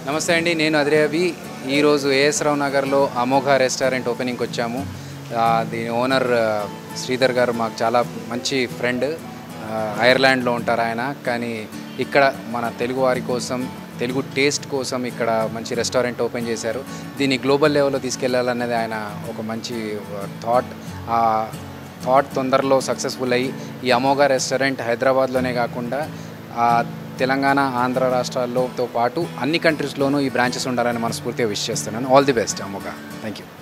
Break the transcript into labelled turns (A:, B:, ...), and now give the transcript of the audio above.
A: నమస్తే అండి నేను అదిరేవి ఈరోజు ఏఎస్ రావు నగర్లో అమోఘ రెస్టారెంట్ ఓపెనింగ్కి వచ్చాము ఆ, దీని ఓనర్ ఆ, శ్రీధర్ గారు మాకు చాలా మంచి ఫ్రెండ్ ఆ, ఐర్లాండ్లో ఉంటారు ఆయన కానీ ఇక్కడ మన తెలుగు వారి కోసం తెలుగు టేస్ట్ కోసం ఇక్కడ మంచి రెస్టారెంట్ ఓపెన్ చేశారు దీన్ని గ్లోబల్ లెవెల్లో తీసుకెళ్లాలనేది ఆయన ఒక మంచి థాట్ ఆ థాట్ తొందరలో సక్సెస్ఫుల్ అయ్యి ఈ అమోఘ రెస్టారెంట్ హైదరాబాద్లోనే కాకుండా ఆ, తెలంగాణ ఆంధ్ర రాష్ట్రాల్లోతో పాటు అన్ని కంట్రీస్లోనూ ఈ బ్రాంచెస్ ఉండాలని మనస్ఫూర్తిగా విష్ చేస్తున్నాను all the best Amogha thank you